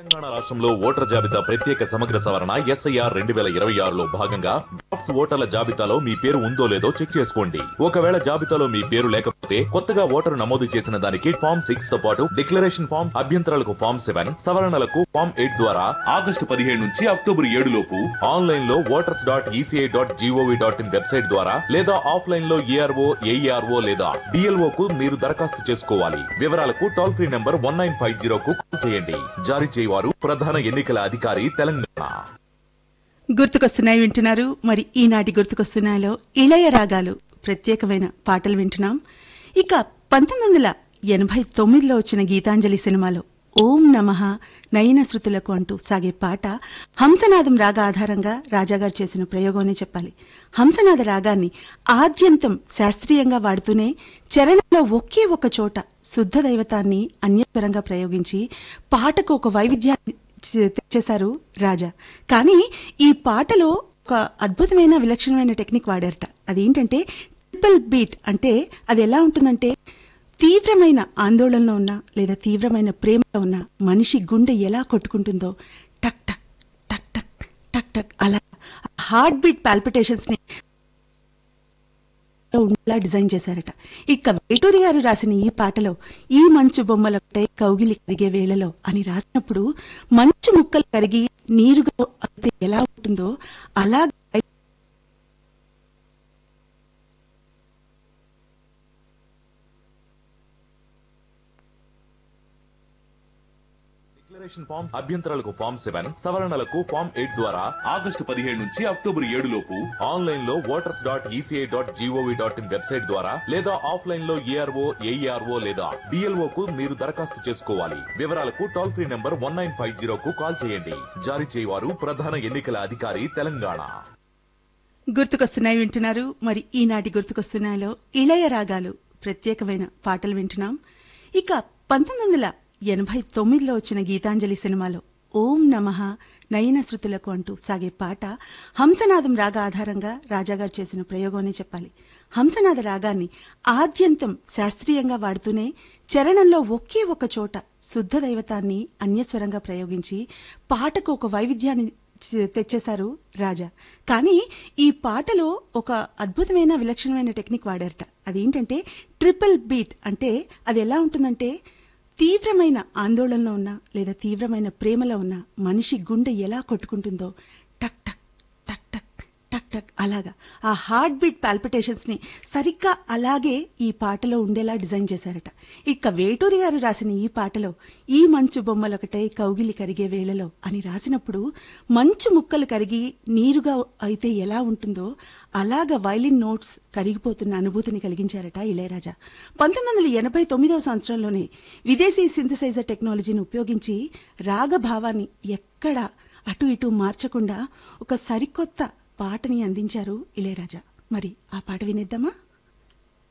తెలంగాణ రాష్ట్రంలో ఓటర్ జాబితా ప్రత్యేక సమగ్ర సవరణ ఎస్ఐఆర్ రెండు వేల ఇరవై ఆరులో భాగంగా డ్రాఫ్ట్స్ ఓటర్ల జాబితాలో మీ పేరు ఉందో లేదో చెక్ చేసుకోండి ఒకవేళ జాబితాలో మీ పేరు లేకపోతే కొత్తగా ఓటరు నమోదు చేసిన దానికి ఫామ్ సిక్స్ తో పాటు డిక్లరేషన్ ఫామ్ అభ్యంతరాలకు ఫామ్ సెవెన్ సవరణలకు ఫామ్ ఎయిట్ ద్వారా ఆగస్టు పదిహేడు నుంచి అక్టోబర్ ఏడు లోపు ఆన్లైన్ లో voters dot ECI dot GOV dot in website ద్వారా లేదా ఆఫ్లైన్ లో ఏఆర్ఓ ఏఈఆర్ఓ లేదా బిఎల్ఓ కు మీరు దరఖాస్తు చేసుకోవాలి వివరాలకు toll free number one nine five zero కు కాల్ చేయండి జారీ చేయవారు ప్రధాన ఎన్నికల అధికారి తెలంగాణ గుర్తుకొస్తున్నాయి వింటున్నారు మరి ఈనాటి గుర్తుకొస్తున్నాయిలో ఇళయ రాగాలు ప్రత్యేకమైన పాటలు వింటున్నాం ఇక పంతొమ్మిది వందల ఎనభై తొమ్మిదిలో వచ్చిన గీతాంజలి సినిమాలో ఓం నమః నయన శృతులకు అంటూ సాగే పాట హంసనాదం రాగ ఆధారంగా రాజాగారు చేసిన ప్రయోగమనే చెప్పాలి హంసనాద రాగాన్ని ఆద్యంతం శాస్త్రీయంగా వాడుతూనే చరణంలో ఒకే ఒక చోట శుద్ధ దైవతాన్ని అన్యస్వరంగా ప్రయోగించి పాటకు ఒక వైవిధ్యాన్ని చే- తెచ్చేశారు రాజా కానీ ఈ పాటలో ఒక అద్భుతమైన విలక్షణమైన టెక్నిక్ వాడారట అదేంటంటే ట్రిపుల్ బీట్ అంటే అది ఎలా ఉంటుందంటే తీవ్రమైన ఆందోళనలో ఉన్న లేదా తీవ్రమైన ప్రేమలో ఉన్న మనిషి గుండె ఎలా కొట్టుకుంటుందో టక్ టక్ టక్ టక్ టక్ టక్ అలా హార్ట్ బీట్ పాల్పిటేషన్స్ ని ఉండేలా డిజైన్ చేశారట ఇక వేటూరి గారు రాసిన ఈ పాటలో ఈ మంచు బొమ్మలొకటే కౌగిలి కరిగే వేళలో అని రాసినప్పుడు మంచు ముక్కలు కరిగి నీరుగా అయితే ఎలా ఉంటుందో అలా డిక్లరేషన్ ఫామ్ అభ్యంతరాలకు ఫామ్ సెవెన్ సవరణలకు ఫామ్ ఎయిట్ ద్వారా ఆగస్టు పదిహేడు నుంచి అక్టోబర్ ఏడు లోపు ఆన్లైన్ లో voters dot ECI dot GOV dot in website ద్వారా లేదా ఆఫ్లైన్ లో ఏఆర్ఓ ఏఈఆర్ఓ లేదా బిఎల్ఓ కు మీరు దరఖాస్తు చేసుకోవాలి వివరాలకు toll free number one nine five zero కు కాల్ చేయండి జారీ చేయవారు ప్రధాన ఎన్నికల అధికారి తెలంగాణ గుర్తుకొస్తున్నాయి వింటున్నారు మరి ఈనాటి గుర్తుకొస్తున్నాయిలో ఇళయ రాగాలు ప్రత్యేకమైన పాటలు వింటున్నాం ఇక పంతొమ్మిది వందల ఎనభై తొమ్మిదిలో వచ్చిన గీతాంజలి సినిమాలో ఓం నమః నయన శృతులకు అంటూ సాగే పాట హంసనాదం రాగ ఆధారంగా రాజాగారు చేసిన ప్రయోగమనే చెప్పాలి హంసనాద రాగాన్ని ఆద్యంతం శాస్త్రీయంగా వాడుతూనే చరణంలో ఒకే ఒక చోట శుద్ధ దైవతాన్ని అన్యస్వరంగా ప్రయోగించి పాటకు ఒక వైవిధ్యాన్ని చే- తెచ్చేశారు రాజా కానీ ఈ పాటలో ఒక అద్భుతమైన విలక్షణమైన టెక్నిక్ వాడారట అదేంటంటే ట్రిపుల్ బీట్ అంటే అది ఎలా ఉంటుందంటే తీవ్రమైన ఆందోళనలో ఉన్న లేదా తీవ్రమైన ప్రేమలో ఉన్న మనిషి గుండె ఎలా కొట్టుకుంటుందో టక్ టక్ టక్ టక్ టక్ టక్ అలాగా ఆ హార్ట్ బీట్ పాల్పిటేషన్స్ ని సరిగ్గా అలాగే ఈ పాటలో ఉండేలా డిజైన్ చేశారట ఇక వేటూరి గారు రాసిన ఈ పాటలో ఈ మంచు బొమ్మలొకటే కౌగిలి కరిగే వేళలో అని రాసినప్పుడు మంచు ముక్కలు కరిగి నీరుగా అయితే ఎలా ఉంటుందో అలాగ వైలిన్ నోట్స్ కరిగిపోతున్న అనుభూతిని కలిగించారట ఇళయరాజా పంతొమ్మిది వందల ఎనభై తొమ్మిదవ సంవత్సరంలోనే విదేశీ సింథసైజర్ టెక్నాలజీని ఉపయోగించి రాగభావాన్ని ఎక్కడ అటు ఇటు మార్చకుండా ఒక సరికొత్త పాటని అందించారు ఇళయరాజా మరి ఆ పాట వినేద్దామా